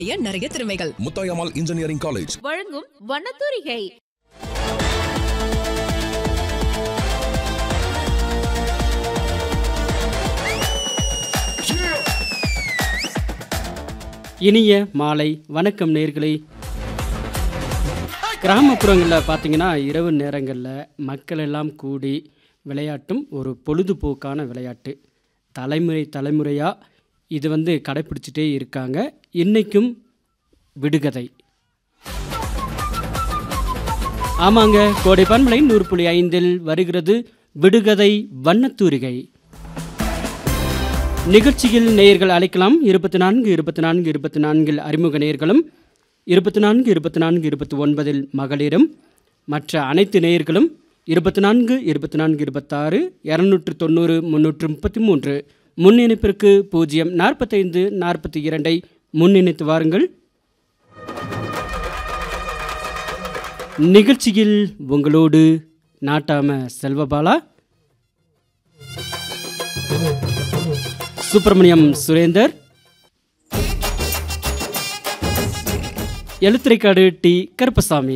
ஏன் நிறைய திறமைகள் முத்தாயம்மாள் இன்ஜினியரிங் காலேஜ் வழங்கும் வண்ணத்தூரிகை இனிய மாலை வணக்கம் நேர்களே கிராமப்புறங்களில் பார்த்தீங்கன்னா இரவு நேரங்களில் மக்கள் எல்லாம் கூடி விளையாட்டும் ஒரு பொழுதுபோக்கான விளையாட்டு தலைமுறை தலைமுறையாக இது வந்து கடைப்பிடிச்சிட்டே இருக்காங்க இன்றைக்கும் விடுகதை ஆமாங்க கோடை பன்மலை நூறு புள்ளி ஐந்தில் வருகிறது விடுகதை வண்ணத்தூரிகை நிகழ்ச்சியில் நேயர்கள் அழைக்கலாம் இருபத்தி நான்கு இருபத்தி நான்கு இருபத்தி நான்கில் அறிமுக நேயர்களும் இருபத்தி நான்கு இருபத்தி நான்கு இருபத்தி ஒன்பதில் மகளிரும் மற்ற அனைத்து நேயர்களும் இருபத்தி நான்கு இருபத்தி நான்கு இருபத்தாறு இரநூற்று தொண்ணூறு முந்நூற்று முப்பத்தி மூன்று முன்னிணைப்பிற்கு பூஜ்ஜியம் நாற்பத்தைந்து நாற்பத்தி இரண்டை முன்னிணைத்து வாருங்கள் நிகழ்ச்சியில் உங்களோடு நாட்டாம செல்வபாலா சுப்பிரமணியம் சுரேந்தர் எழுத்துரைக்காடு டி கருப்பசாமி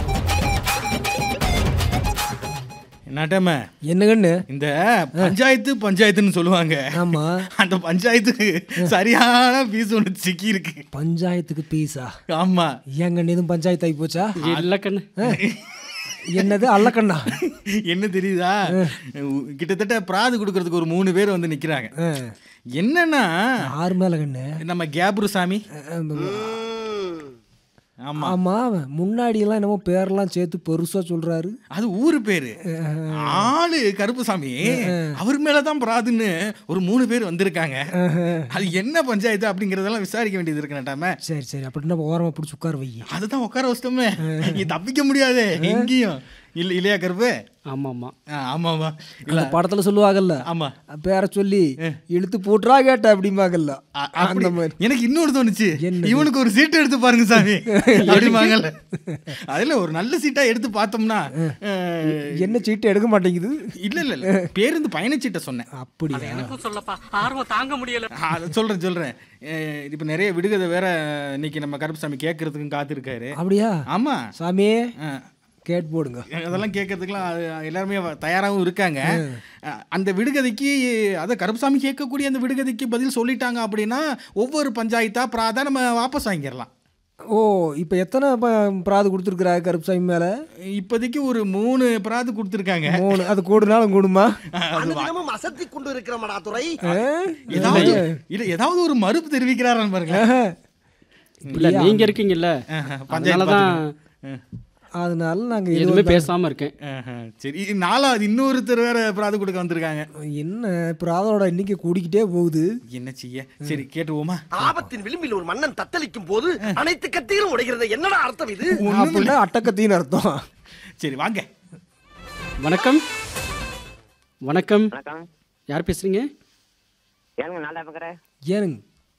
நட்டம என்ன கண்ணு இந்த பஞ்சாயத்து பஞ்சாயத்துன்னு சொல்லுவாங்க ஆமா அந்த பஞ்சாயத்துக்கு சரியான பீஸ் ஒன்று சிக்கி இருக்கு பஞ்சாயத்துக்கு பீஸா ஆமா ஏன் கண்ணு எதுவும் பஞ்சாயத்து ஆகி போச்சா இல்ல கண்ணு என்னது அல்லக்கண்ணா என்ன தெரியுதா கிட்டத்தட்ட பிராது கொடுக்கறதுக்கு ஒரு மூணு பேர் வந்து நிக்கிறாங்க ஆ. என்னன்னா ஆறு மேல கண்ணு நம்ம கேப்ரு சாமி ஆமா ஆமா முன்னாடி எல்லாம் என்னமோ பேரெல்லாம் சேர்த்து பெருசா சொல்றாரு அது ஊரு பேரு ஆளு கருப்புசாமி அவர் மேலதான் பிராதுன்னு ஒரு மூணு பேர் வந்திருக்காங்க அது என்ன பஞ்சாயத்து அப்படிங்கறதெல்லாம் விசாரிக்க வேண்டியது இருக்கு நட்டாம சரி சரி அப்படின்னா ஓரமா பிடிச்சி உட்கார வை அதுதான் உட்கார வச்சிட்டோமே நீ தப்பிக்க முடியாதே எங்கேயும் இல்ல இல்லையா கருப்பு ஆமாம் ஆமாம் ஆ, ஆமாமா இல்ல அந்த படத்துல சொல்லுவாங்கல்ல ஆமா பேரை சொல்லி இழுத்து போட்டுறா கேட்ட அப்படிம்பாங்கல்ல அ- அப்படி அந்த மாதிரி எனக்கு இன்னொரு தோணுச்சு என்னது? இவனுக்கு ஒரு சீட் எடுத்து பாருங்க சாமி அப்படிமாங்கல்ல அதுல ஒரு நல்ல சீட்டா எடுத்து பார்த்தோம்னா அஹ், என்ன சீட்டு எடுக்க மாட்டேங்குது இல்ல இல்ல இல்ல பேருந்து பயணச்சீட்டை சொன்னேன் அப்படியா ஆ, சொல்றேன் சொல்றேன் அஹ், இப்ப நிறைய விடுகதை வேற இன்னைக்கு நம்ம கருப்புசாமி கேட்கறதுக்கும் காத்திருக்காரு அப்படியா ஆமா சாமி அஹ், கேட் போடுங்க அதெல்லாம் கேட்கறதுக்குலாம் அது எல்லாருமே வ- தயாராகவும் இருக்காங்க அஹ், அந்த விடுகதைக்கு அதை கருப்புசாமி கேட்கக்கூடிய அந்த விடுகதைக்கு பதில் சொல்லிட்டாங்க அப்படின்னா ஒவ்வொரு பஞ்சாயத்தா பிராதா நம்ம வாபஸ் வாங்கிடலாம் ஓ இப்போ எத்தனை ப- பிராது கொடுத்துருக்குறா கருப்புசாமி மேல இப்போதைக்கு ஒரு மூணு பிராது கொடுத்துருக்காங்க மூணு அது கூடுனாலும் கூடுமா அனுதினமும் அசத்தி கொண்டு இருக்கிறமடா துறை ஏதாவது இல்ல ஏதாவது ஒரு மறுப்பு தெரிவிக்கிறாரான்னு பாருங்க இல்லை நீங்கள் இருக்கீங்கல்ல அதனால தான் அதனால நாங்க இது எதுவுமே பேசாமல் இருக்கேன் ஆஹா, சரி இது நாலாவது இன்னொருத்தர் வேற பிராது கொடுக்க வந்திருக்காங்க என்ன பிராதோட எண்ணிக்கை கூடிக்கிட்டே போகுது என்ன செய்ய சரி கேட்டுவோமா ஆபத்தின் விளிம்பில் ஒரு மன்னன் தத்தளிக்கும் போது அனைத்து கத்திகளும் உடைகிறது என்னடா அர்த்தம் இது அப்படின்னா அட்டக்கத்தின்னு அர்த்தம் சரி வாங்க வணக்கம் வணக்கம் வணக்கம் யார் பேசுறீங்க ஏனுங்க நல்லா இருக்கிறேன் ஏனுங்க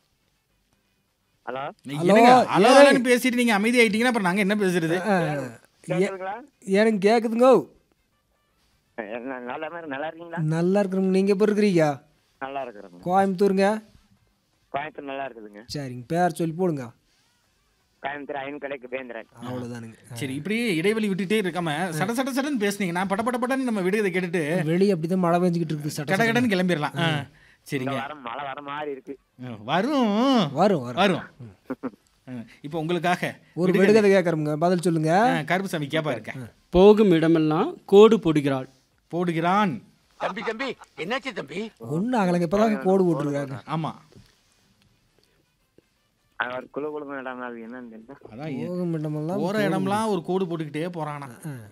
ஹலோ என்னங்க அலோலன்னு பேசிட்டு நீங்க அமைதி ஆயிட்டீங்கன்னா அப்புறம் நாங்க என்ன பேசுறது கேக்குதுங்களா ஏனுங்க கேக்குதுங்க என்ன நல்லா மாதிரி நல்லா இருக்கீங்களா நல்லா இருக்கிறவங்க நீங்க எப்போ இருக்கிறீங்க நல்லா இருக்கிறேங்க கோயம்புத்தூருங்க கோயம்புத்தூர் நல்லா இருக்குதுங்க சரிங்க பேர் சொல்லி போடுங்க கோயம்புத்தூர் ஐயன் கடைக்கு பேந்திரன் அவ்வளோதானுங்க சரி இப்படியே இடைவெளி விட்டுட்டே இருக்காம சட சட சடன்னு பேசுனீங்க நான் பட பட படன்னு நம்ம விடுகதை கேட்டுட்டு வெளியே அப்படிதான் மழை பெஞ்சுக்கிட்டு இருக்குது கட சட்ட கடன்னு கிளம்பிடலாம் ஆ, சரிங்க வர மழை வர மாதிரி இருக்கு வரும் வரும் வரும் வரும் ஆ, இப்போ உங்களுக்காக ஒரு விடுகதை கேட்குறோங்க பதில் சொல்லுங்க ஆ, கருப்புசாமி கேப்பா இருக்கேன் போகும் இடமெல்லாம் கோடு போடுகிறாள் போடுகிறான் தம்பி தம்பி என்னாச்சு தம்பி ஒன்றும் ஆகலைங்க இப்போதான் கோடு போட்டுருக்காங்க ஆமா அவர் குழு குழு இடம் அது என்னன்னு தெரியல அதான் எ- போகும் இடமெல்லாம் போற இடம்லாம் ஒரு கோடு போட்டுக்கிட்டே போறானா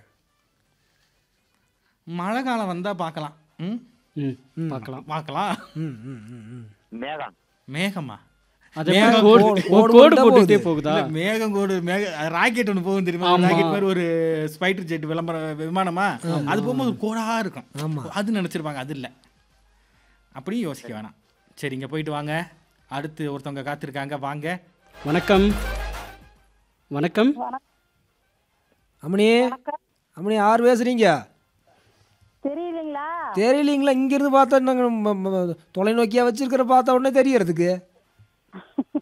மழை காலம் வந்தா பார்க்கலாம் ம் ம் பார்க்கலாம் பார்க்கலாம் ம் ம் ம் ம் மேகம் மேகமா அதே மேகம் மாதிரி கோடு கோடு கோடு போட்டுட்டா போட்டுட்டே போகுது. போகுதா இல்ல, மேகம் கோடு மேக ராக்கெட் ஒன்று போகும் தெரியுமா ஆமா. ராக்கெட் மாதிரி ஒரு ஸ்பைட்டர் ஜெட் விளம்பர விமானமா அது போகும்போது ஒரு கோடா இருக்கும் ஆமா. அது நினைச்சிருப்பாங்க அது இல்ல அப்படியும் யோசிக்க வேணாம் சரி இங்க போயிட்டு வாங்க அடுத்து ஒருத்தவங்க காத்திருக்காங்க வாங்க வணக்கம் வணக்கம் அம்மணி அம்மணி யார் பேசுறீங்க தெரியலீங்களா தெரியலீங்களா இங்கிருந்து பார்த்தா நாங்கள் தொலைநோக்கியா வச்சிருக்கிற பார்த்த உடனே தெரியறதுக்கு